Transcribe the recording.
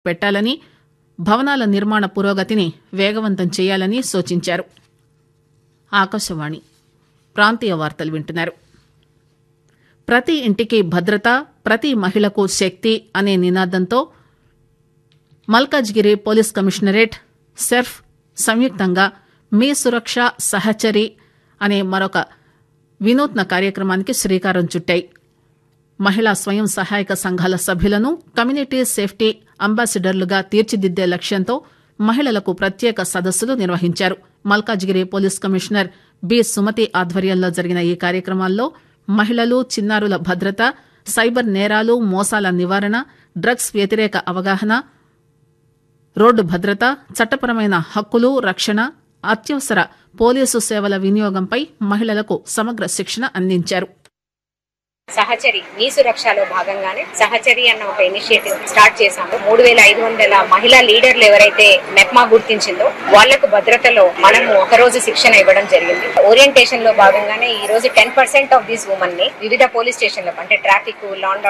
పెట్టాలని భవనాల నిర్మాణ పురోగతిని వేగవంతం చేయాలని సూచించారు ఆకాశవాణి ప్రాంతీయ వార్తలు వింటున్నారు ప్రతి ఇంటికి భద్రత ప్రతి మహిళకు శక్తి అనే నినాదంతో మల్కాజ్గిరి పోలీస్ కమిషనరేట్ సెర్ఫ్ సంయుక్తంగా మీ సురక్ష సహచరి అనే మరొక వినూత్న కార్యక్రమానికి శ్రీకారం చుట్టాయి మహిళా స్వయం సహాయక సంఘాల సభ్యులను కమ్యూనిటీ సేఫ్టీ అంబాసిడర్లుగా తీర్చిదిద్దే లక్ష్యంతో మహిళలకు ప్రత్యేక సదస్సులు నిర్వహించారు Malkajgiri police commissioner B Sumathi ఆధ్వర్యంలో జరిగిన ఈ కార్యక్రమాల్లో మహిళలు చిన్నారుల భద్రత సైబర్ నేరాలు మోసాల నివారణ డ్రగ్స్ వ్యతిరేక అవగాహన రోడ్డు భద్రత చట్టపరమైన హక్కులు రక్షణ అత్యవసర పోలీసు సేవల వినియోగంపై మహిళలకు సమగ్ర శిక్షణ అందించారు సహచరి మీ సురక్షలో భాగంగానే సహచరి అన్న ఒక ఇనిషియేటివ్ స్టార్ట్ చేశాము మూడు వేల ఐదు వందల మహిళా లీడర్లు ఎవరైతే మెప్మా గుర్తించిందో వాళ్లకు భద్రతలో మనము ఒక రోజు శిక్షణ ఇవ్వడం జరిగింది ఓరియంటేషన్ లో భాగంగానే ఈ రోజు ten percent of these women ని వివిధ పోలీస్ స్టేషన్లకు అంటే ట్రాఫిక్ లాండ్